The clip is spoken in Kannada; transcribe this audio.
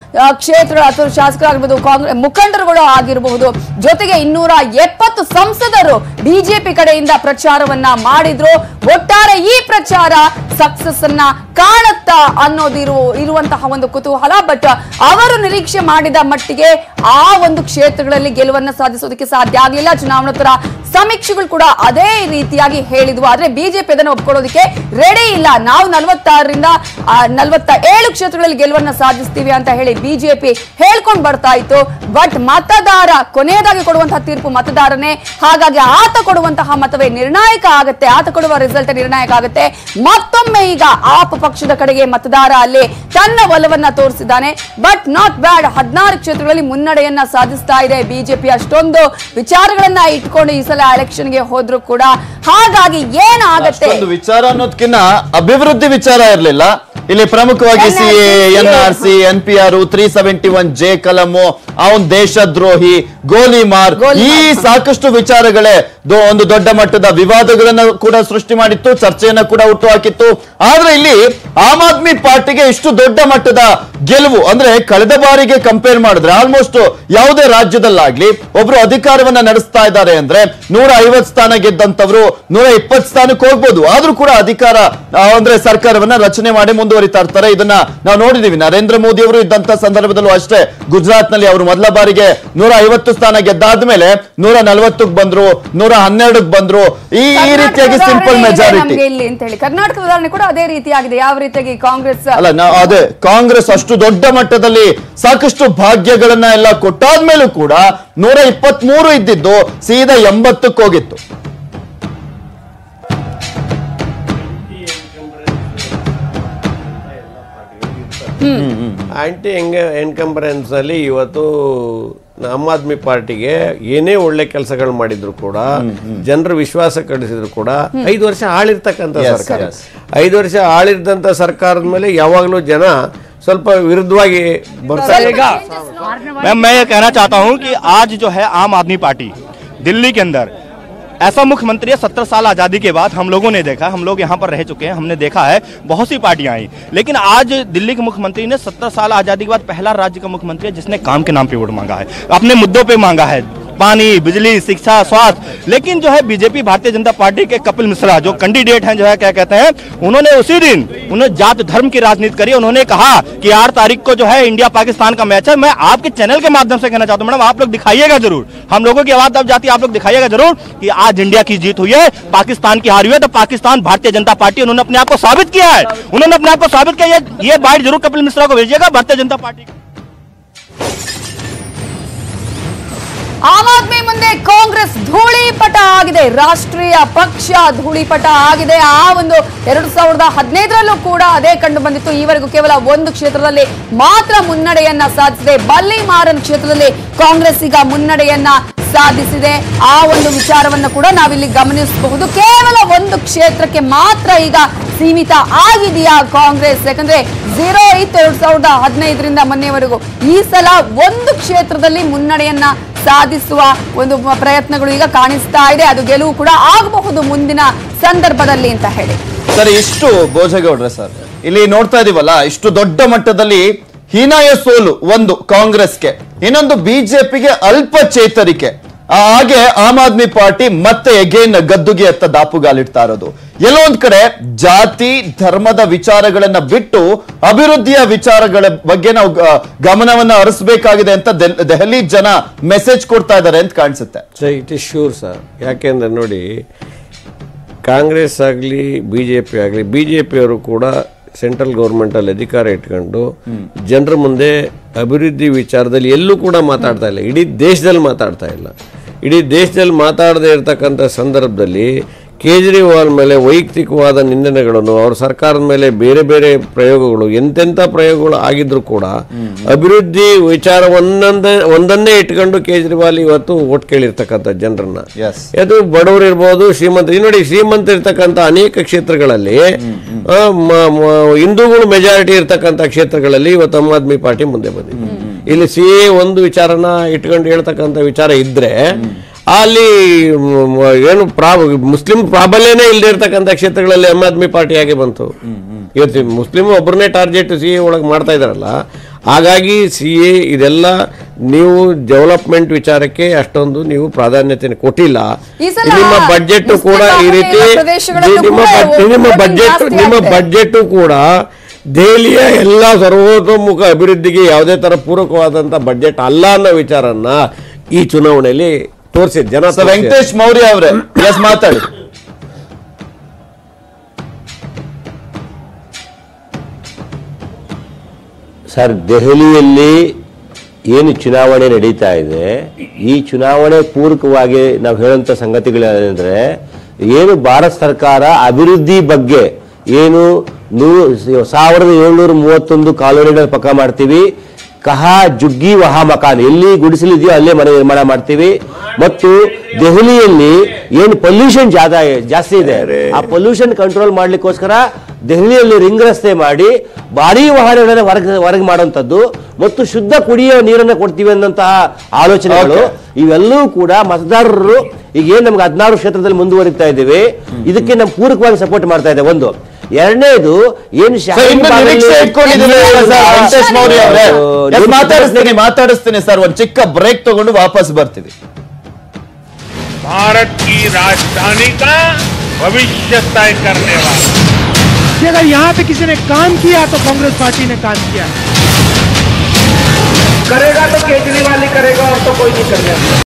ಆ, ಕ್ಷೇತ್ರ ಅಥವಾ ಶಾಸಕರಾಗಿರ್ಬೋದು ಕಾಂಗ್ರೆಸ್ ಮುಖಂಡರುಗಳು ಆಗಿರಬಹುದು ಜೊತೆಗೆ ಇನ್ನೂರ ಎಪ್ಪತ್ತು ಸಂಸದರು ಬಿಜೆಪಿ ಕಡೆಯಿಂದ ಪ್ರಚಾರವನ್ನ ಮಾಡಿದ್ರು ಒಟ್ಟಾರೆ ಈ ಪ್ರಚಾರ ಸಕ್ಸಸ್ ಅನ್ನ ಕಾಣುತ್ತಾ ಅನ್ನೋದಿರು ಇರುವಂತಹ ಒಂದು ಕುತೂಹಲ ಬಟ್ ಅವರು ನಿರೀಕ್ಷೆ ಮಾಡಿದ ಮಟ್ಟಿಗೆ ಆ ಒಂದು ಕ್ಷೇತ್ರಗಳಲ್ಲಿ ಗೆಲುವನ್ನ ಸಾಧಿಸೋದಕ್ಕೆ ಸಾಧ್ಯ ಆಗಲಿಲ್ಲ ಚುನಾವಣೋತ್ತರ ಸಮೀಕ್ಷೆಗಳು ಕೂಡ ಅದೇ ರೀತಿಯಾಗಿ ಹೇಳಿದ್ವು ಆದ್ರೆ ಬಿಜೆಪಿ ಅದನ್ನು ಒಪ್ಕೊಳ್ಳೋದಕ್ಕೆ ರೆಡಿ ಇಲ್ಲ ನಾವು ನಲವತ್ತಾರರಿಂದ ನಲವತ್ತ ಏಳು ಕ್ಷೇತ್ರಗಳಲ್ಲಿ ಗೆಲುವನ್ನ ಸಾಧಿಸ್ತೀವಿ ಅಂತ ಹೇಳಿ ಬಿಜೆಪಿ ಹೇಳ್ಕೊಂಡ್ ಬರ್ತಾ ಇತ್ತು ಬಟ್ ಮತದಾರ ಕೊನೆಯದಾಗಿ ಕೊಡುವಂತಹ ತೀರ್ಪು ಮತದಾರನೇ ಹಾಗಾಗಿ ಆತ ಕೊಡುವಂತಹ ಮತವೇ ನಿರ್ಣಾಯಕ ಆಗುತ್ತೆ ಆತ ಕೊಡುವ ರಿಸಲ್ಟ್ ನಿರ್ಣಾಯಕ ಆಗುತ್ತೆ ಮತ್ತೊಮ್ಮೆ ಈಗ ಆಪ್ ಪಕ್ಷದ ಕಡೆಗೆ ಮತದಾರ ಅಲ್ಲಿ ತನ್ನ ಒಲವನ್ನ ತೋರಿಸಿದ್ದಾನೆ ಬಟ್ ನಾಟ್ ಬ್ಯಾಡ್ ಹದಿನಾರು ಕ್ಷೇತ್ರಗಳಲ್ಲಿ ಮುನ್ನಡೆಯನ್ನ ಸಾಧಿಸ್ತಾ ಇದೆ ಬಿಜೆಪಿ ಅಷ್ಟೊಂದು ವಿಚಾರಗಳನ್ನ ಇಟ್ಕೊಂಡು ಈ ಸಲ ಎಲೆಕ್ಷನ್ಗೆ ಹೋದ್ರು ಕೂಡ ಹಾಗಾಗಿ ಏನಾಗತ್ತೆ ಅಷ್ಟೊಂದು ವಿಚಾರ ಅನ್ನೋದಕ್ಕಿಂತ ಅಭಿವೃದ್ಧಿ ವಿಚಾರ ಇರಲಿಲ್ಲ ಇಲ್ಲಿ ಪ್ರಮುಖವಾಗಿ C N R C N P R three seventy one J ಕಲಮು ಅವನ್ ದೇಶದ್ರೋಹಿ ಗೋಲಿಮಾರ್ ಈ ಸಾಕಷ್ಟು ವಿಚಾರಗಳೇ ದೊ- ಒಂದು ದೊಡ್ಡ ಮಟ್ಟದ ವಿವಾದಗಳನ್ನ ಕೂಡ ಸೃಷ್ಟಿ ಮಾಡಿತ್ತು ಚರ್ಚೆಯನ್ನ ಕೂಡ ಹುಟ್ಟು ಹಾಕಿತ್ತು ಆದ್ರೆ ಇಲ್ಲಿ ಆಮ್ ಆದ್ಮಿ ಪಾರ್ಟಿಗೆ ಇಷ್ಟು ದೊಡ್ಡ ಮಟ್ಟದ ಗೆಲುವು ಅಂದ್ರೆ ಕಳೆದ ಬಾರಿಗೆ ಕಂಪೇರ್ ಮಾಡಿದ್ರೆ ಆಲ್ಮೋಸ್ಟ್ ಯಾವುದೇ ರಾಜ್ಯದಲ್ಲಾಗ್ಲಿ ಒಬ್ರು ಅಧಿಕಾರವನ್ನ ನಡೆಸ್ತಾ ಇದ್ದಾರೆ ಅಂದ್ರೆ ನೂರ ಐವತ್ ಸ್ಥಾನ ಗೆದ್ದಂತವ್ರು ನೂರ ಇಪ್ಪತ್ ಸ್ಥಾನಕ್ಕೆ ಹೋಗ್ಬೋದು ಆದ್ರೂ ಕೂಡ ಅಧಿಕಾರ ಆ, ಅಂದ್ರೆ ಸರ್ಕಾರವನ್ನ ರಚನೆ ಮಾಡಿ ಮುಂದುವರಿತಾ ಇರ್ತಾರೆ ಇದನ್ನ ನಾವು ನೋಡಿದೀವಿ ನರೇಂದ್ರ ಮೋದಿ ಅವರು ಇದ್ದಂತ ಸಂದರ್ಭದಲ್ಲೂ ಅಷ್ಟೇ ಗುಜರಾತ್ ನಲ್ಲಿ ಅವರು ಮೊದಲ ಬಾರಿಗೆ ನೂರ ಐವತ್ತು ಸ್ಥಾನ ಗೆದ್ದಾದ್ಮೇಲೆ ನೂರ ನಲವತ್ತಕ್ಕೆ ಬಂದ್ರು ನೂರ ಹನ್ನೆರಡಕ್ಕೆ ಬಂದ್ರು ಈ ಈ ರೀತಿಯಾಗಿ ಕರ್ನಾಟಕದ ಸಿಂಪಲ್ ಉದಾಹರಣೆ ಇದೆ ಮೆಜಾರಿಟಿ ನಮ್ಗೆ ಇಲ್ಲಿ ಅಂತ ಹೇಳಿ ಕರ್ನಾಟಕದ ಉದಾಹರಣೆ ಕೂಡ ಅದೇ ರೀತಿಯಾಗಿದೆ ಯಾವ ರೀತಿಯಾಗಿ ಕಾಂಗ್ರೆಸ್ ಅಲ್ಲ ನಾ ಅದೇ ಕಾಂಗ್ರೆಸ್ ಅಷ್ಟು ದೊಡ್ಡ ಮಟ್ಟದಲ್ಲಿ ಸಾಕಷ್ಟು ಭಾಗ್ಯಗಳನ್ನ ಎಲ್ಲ ಕೊಟ್ಟಾದ್ಮೇಲೂ ಕೂಡ ನೂರ ಇಪ್ಪತ್ತ್ ಮೂರು ಇದ್ದಿದ್ದು ಸೀದಾ ಎಂಬತ್ತಕ್ಕೆ ಹೋಗಿತ್ತು ಆಂಟಿ ಎಂಗ ಎನ್ಕಂಬರೆನ್ಸ್ ಅಲ್ಲಿ ಇವತ್ತು ಆಮ್ ಆದ್ಮಿ ಪಾರ್ಟಿಗೆ ಏನೇ ಒಳ್ಳೆ ಕೆಲಸಗಳು ಮಾಡಿದ್ರು ಕೂಡ ಜನರ ವಿಶ್ವಾಸ ಕಳಿಸಿದ್ರು ಕೂಡ ಐದು ವರ್ಷ ಆಳಿರ್ತಕ್ಕಂಥ Yes, ಸರ್ಕಾರ yes. ಐದು ವರ್ಷ ಆಳಿರ್ತಂತ ಸರ್ಕಾರದ ಮೇಲೆ ಯಾವಾಗಲೂ ಜನ ಸ್ವಲ್ಪ ವಿರುದ್ಧವಾಗಿ ಬರ್ತಾರೆ मैम मैं ये कहना चाहता हूँ कि आज जो है आम आदमी पार्टी दिल्ली के अंदर ऐसा मुख्यमंत्री है सत्तर साल आज़ादी के बाद हम लोगों ने देखा हम लोग यहाँ पर रह चुके हैं हमने देखा है बहुत सी पार्टियां आई लेकिन आज दिल्ली के मुख्यमंत्री ने सत्तर साल आज़ादी के बाद पहला राज्य का मुख्यमंत्री है जिसने काम के नाम पे वोट मांगा है अपने मुद्दों पे मांगा है पानी बिजली शिक्षा स्वास्थ्य लेकिन जो है बीजेपी भारतीय जनता पार्टी के कपिल मिश्रा जो कैंडिडेट हैं जो है क्या कहते हैं उन्होंने उसी दिन उन्होंने जात धर्म की राजनीति करी उन्होंने कहा कि आठ तारीख को जो है इंडिया पाकिस्तान का मैच है मैं आपके चैनल के माध्यम से कहना चाहता हूँ मैडम आप लोग दिखाइएगा जरूर हम लोगों की आवाज दब जाती है आप लोग दिखाइएगा जरूर कि आज इंडिया की जीत हुई है पाकिस्तान की हारी हुई है तो पाकिस्तान भारतीय जनता पार्टी उन्होंने अपने आप को साबित किया है उन्होंने अपने आप को साबित किया ये ये बाइट जरूर कपिल मिश्रा को भेजिएगा भारतीय जनता पार्टी को। ಆಮ್ ಆದ್ಮಿ ಮುಂದೆ ಕಾಂಗ್ರೆಸ್ ಧೂಳಿಪಟ ಆಗಿದೆ ರಾಷ್ಟ್ರೀಯ ಪಕ್ಷ ಧೂಳಿಪಟ ಆಗಿದೆ ಆ ಒಂದು ಎರಡು ಸಾವಿರದ ಹದಿನೈದರಲ್ಲೂ ಕೂಡ ಅದೇ ಕಂಡು ಬಂದಿತ್ತು ಈವರೆಗೂ ಕೇವಲ ಒಂದು ಕ್ಷೇತ್ರದಲ್ಲಿ ಮಾತ್ರ ಮುನ್ನಡೆಯನ್ನ ಸಾಧಿಸಿದೆ ಬಲ್ಲಿಮಾರನ್ ಕ್ಷೇತ್ರದಲ್ಲಿ ಕಾಂಗ್ರೆಸ್ ಈಗ ಮುನ್ನಡೆಯನ್ನ ಸಾಧಿಸಿದೆ ಆ ಒಂದು ವಿಚಾರವನ್ನ ಕೂಡ ನಾವಿಲ್ಲಿ ಗಮನಿಸಬಹುದು ಕೇವಲ ಒಂದು ಕ್ಷೇತ್ರಕ್ಕೆ ಮಾತ್ರ ಈಗ ಸೀಮಿತ ಆಗಿದೆಯಾ ಕಾಂಗ್ರೆಸ್ ಯಾಕಂದ್ರೆ ಝೀರೋ ಇತ್ತು ಎರಡ್ ಸಾವಿರದ ಹದಿನೈದರಿಂದ ಮೊನ್ನೆವರೆಗೂ ಈ ಸಲ ಒಂದು ಕ್ಷೇತ್ರದಲ್ಲಿ ಮುನ್ನಡೆಯನ್ನ ಸಾಧಿಸುವ ಒಂದು ಮ- ಪ್ರಯತ್ನಗಳು ಈಗ ಕಾಣಿಸ್ತಾ ಇದೆ ಅದು ಗೆಲುವು ಕೂಡ ಆಗಬಹುದು ಮುಂದಿನ ಸಂದರ್ಭದಲ್ಲಿ ಅಂತ ಹೇಳಿ ಸರ್ ಇಷ್ಟು ಭೋಜಗೌಡ್ರೆ ಸರ್ ಇಲ್ಲಿ ನೋಡ್ತಾ ಇದೀವಲ್ಲ ಇಷ್ಟು ದೊಡ್ಡ ಮಟ್ಟದಲ್ಲಿ ಹೀನಾಯ ಸೋಲು ಒಂದು ಕಾಂಗ್ರೆಸ್ಗೆ ಇನ್ನೊಂದು ಬಿಜೆಪಿಗೆ ಅಲ್ಪ ಚೇತರಿಕೆ ಆ, ಹಾಗೆ ಆಮ್ ಆದ್ಮಿ ಪಾರ್ಟಿ ಮತ್ತೆ ಎಗೇನ್ ಗದ್ದುಗೆ ಎತ್ತ ದಾಪುಗಾಲಿಡ್ತಾ ಇರೋದು ಎಲ್ಲೋ ಒಂದ್ ಕಡೆ ಜಾತಿ ಧರ್ಮದ ವಿಚಾರಗಳನ್ನ ಬಿಟ್ಟು ಅಭಿವೃದ್ಧಿಯ ವಿಚಾರಗಳ ಬಗ್ಗೆ ನಾವು ಗ- ಗಮನವನ್ನ ಹರಿಸಬೇಕಾಗಿದೆ ಅಂತ ದೆಲ್- ದೆಹಲಿ ಜನ ಮೆಸೇಜ್ ಕೊಡ್ತಾ ಇದ್ದಾರೆ ಅಂತ ಕಾಣಿಸುತ್ತೆ ಇಟ್ ಇಸ್ ಶೂರ್ ಸರ್ ಯಾಕೆಂದ್ರೆ ನೋಡಿ ಕಾಂಗ್ರೆಸ್ ಆಗಲಿ ಬಿ ಜೆ ಪಿ ಆಗಲಿ ಬಿ ಜೆ ಪಿಯವರು ಕೂಡ ಸೆಂಟ್ರಲ್ ಗೌರ್ಮೆಂಟಲ್ಲಿ ಅಧಿಕಾರ ಇಟ್ಕೊಂಡು ಜನರ ಮುಂದೆ ಅಭಿವೃದ್ಧಿ ವಿಚಾರದಲ್ಲಿ ಎಲ್ಲೂ ಕೂಡ ಮಾತಾಡ್ತಾ ಇಲ್ಲ ಇಡೀ ದೇಶದಲ್ಲಿ ಮಾತಾಡ್ತಾ ಇಲ್ಲ ಇಡೀ ದೇಶದಲ್ಲಿ ಮಾತಾಡದೇ ಇರತಕ್ಕಂಥ ಸಂದರ್ಭದಲ್ಲಿ ಕೇಜ್ರಿವಾಲ್ ಮೇಲೆ ವೈಯಕ್ತಿಕವಾದ ನಿಂದನೆಗಳನ್ನು ಅವ್ರ ಸರ್ಕಾರದ ಮೇಲೆ ಬೇರೆ ಬೇರೆ ಪ್ರಯೋಗಗಳು ಎಂತೆಂಥ ಪ್ರಯೋಗಗಳು ಆಗಿದ್ರು ಕೂಡ ಅಭಿವೃದ್ಧಿ ವಿಚಾರ ಒಂದೊಂದೇ ಒಂದನ್ನೇ ಇಟ್ಕೊಂಡು ಕೇಜ್ರಿವಾಲ್ ಇವತ್ತು ಓಟ್ ಕೇಳಿರ್ತಕ್ಕಂಥ ಜನರನ್ನ Yes. ಅದು ಬಡವರು ಇರ್ಬೋದು ಶ್ರೀಮಂತ ಈ ನೋಡಿ ಶ್ರೀಮಂತ ಇರ್ತಕ್ಕಂಥ ಅನೇಕ ಕ್ಷೇತ್ರಗಳಲ್ಲಿ ಆ, ಮ- ಮ- ಹಿಂದೂಗಳು ಮೆಜಾರಿಟಿ ಇರ್ತಕ್ಕಂಥ ಕ್ಷೇತ್ರಗಳಲ್ಲಿ ಇವತ್ತು ಆಮ್ ಆದ್ಮಿ ಪಾರ್ಟಿ ಮುಂದೆ ಬಂದಿದೆ ಇಲ್ಲಿ ಸಿ ಎ ಒಂದು ವಿಚಾರನ ಇಟ್ಕೊಂಡು ಹೇಳ್ತಕ್ಕಂಥ ವಿಚಾರ ಇದ್ರೆ ಅಲ್ಲಿ ಮ್, ಮ- ಏನು ಪ್ರಾ ಮುಸ್ಲಿಂ ಪ್ರಾಬಲ್ಯನೇ ಇಲ್ಲದೆ ಇರ್ತಕ್ಕಂಥ ಕ್ಷೇತ್ರಗಳಲ್ಲಿ ಆಮ್ ಆದ್ಮಿ ಪಾರ್ಟಿ ಆಗಿ ಬಂತು ಇವತ್ತು ಮುಸ್ಲಿಂ ಒಬ್ಬರನ್ನೇ ಟಾರ್ಗೆಟ್ ಸಿ ಎ ಒಳಗೆ ಮಾಡ್ತಾ ಇದಾರಲ್ಲ ಹಾಗಾಗಿ ಸಿ ಎ ಇದೆಲ್ಲ ನೀವು ಡೆವಲಪ್ಮೆಂಟ್ ವಿಚಾರಕ್ಕೆ ಅಷ್ಟೊಂದು ನೀವು ಪ್ರಾಧಾನ್ಯತೆ ಕೊಟ್ಟಿಲ್ಲ ಈ ಸಲ ನಿಮ್ಮ ಬಜೆಟ್ ಕೂಡ ಈ ರೀತಿ ಮುಸ್ಲಿಂ ಪ್ರದೇಶಗಳಲ್ಲೂ ನಿಮ್ಮ ಕೂಡ ಬಜೆಟ್- ನಿಮ್ಮ voting ಬಜೆಟ್ ಜಾಸ್ತಿ ನಿಮ್ಮ ಆಗಿದೆ. ಬಜೆಟ್ ಕೂಡ ದೆಹಲಿಯ ಎಲ್ಲ ಸರ್ವತೋಮುಖ ಅಭಿವೃದ್ಧಿಗೆ ಯಾವುದೇ ತರ ಪೂರಕವಾದಂತ ಬಜೆಟ್ ಅಲ್ಲ ಅನ್ನೋ ವಿಚಾರನ್ನ ಈ ಚುನಾವಣೆಯಲ್ಲಿ ತೋರಿಸಿದ ಜನ ಸರ್ ತೋರ್ಸಿದ್ದಾರೆ. ವೆಂಕಟೇಶ್ ಮೌರ್ಯ ಅವರೇ ಎಸ್ ಮಾತಾಡಿ ಸರ್ ದೆಹಲಿಯಲ್ಲಿ ಏನು ಚುನಾವಣೆ ನಡೀತಾ ಇದೆ ಈ ಚುನಾವಣೆ ಪೂರಕವಾಗಿ ನಾವು ಹೇಳುವಂಥ ಸಂಗತಿಗಳೇನೆಂದ್ರೆ ಏನು ಭಾರತ ಸರ್ಕಾರ ಅಭಿವೃದ್ಧಿ ಬಗ್ಗೆ ಏನು ನೂ ಸಾವಿರದ ಏಳ್ನೂರ ಮೂವತ್ತೊಂದು ಕಾಲೋನಿಗಳ ಪಕ್ಕ ಮಾಡ್ತೀವಿ ಕಹಾ ಜುಗ್ಗಿ ವಹಾ ಮಕಾನ್ ಎಲ್ಲಿ ಗುಡಿಸಲಿದೆಯೋ ಅಲ್ಲೇ ಮನೆ ನಿರ್ಮಾಣ ಮಾಡ್ತೀವಿ ಮತ್ತು ದೆಹಲಿಯಲ್ಲಿ ಏನು ಪೊಲ್ಯೂಷನ್ ಜಾದ ಜಾಸ್ತಿ ಇದೆ ಆ ಪೊಲ್ಯೂಷನ್ ಕಂಟ್ರೋಲ್ ಮಾಡ್ಲಿಕ್ಕೋಸ್ಕರ ದೆಹಲಿಯಲ್ಲಿ ರಿಂಗ್ ರಸ್ತೆ ಮಾಡಿ ಭಾರೀ ವಾಹನಗಳನ್ನ ಹೊರಗೆ ಹೊರಗೆ ಮಾಡುವಂಥದ್ದು ಮತ್ತು ಶುದ್ಧ ಕುಡಿಯೋ ನೀರನ್ನು ಕೊಡ್ತೀವಿ ಅನ್ನಂತಹ ಆಲೋಚನೆಗಳು ಇವೆಲ್ಲವೂ ಕೂಡ ಮತದಾರರು ಈಗ ಏನ್ ನಮ್ಗೆ ಹದಿನಾರು ಕ್ಷೇತ್ರದಲ್ಲಿ ಮುಂದುವರಿತಾ ಇದ್ದೀವಿ ಇದಕ್ಕೆ ನಾವು ಪೂರಕವಾಗಿ ಸಪೋರ್ಟ್ ಮಾಡ್ತಾ ಇದ್ದೇವೆ ಒಂದು ಎರಡನೇದು ಏನು ಸರ್ ಶಾಹೀನ್ ಇನ್ನು ಬಾಗಲ್ಲಿ- ನಿರೀಕ್ಷೆ ಇಟ್ಕೊಂಡಿದ್ದೀರಿ ಸರ್ ವೆಂಕಟೇಶ್ ಮೌರ್ಯ ಅವರೇ ಎಸ್ ನೋಡಿ- ಮಾತಾಡಿಸ್ತೀನಿ ಮಾತಾಡಿಸ್ತೀನಿ ಸರ್ ಒಂದ್ ಚಿಕ್ಕ ಬ್ರೇಕ್ ತಗೊಂಡು ವಾಪಸ್ ಬರ್ತೀವಿ भारत की राजधानी का भविष्य तय करने वाला कि अगर यहाँ पे किसी ने काम किया तो कांग्रेस पार्टी ने काम किया करेगा तो केजरीवाल ही करेगा और तो कोई नहीं करेगा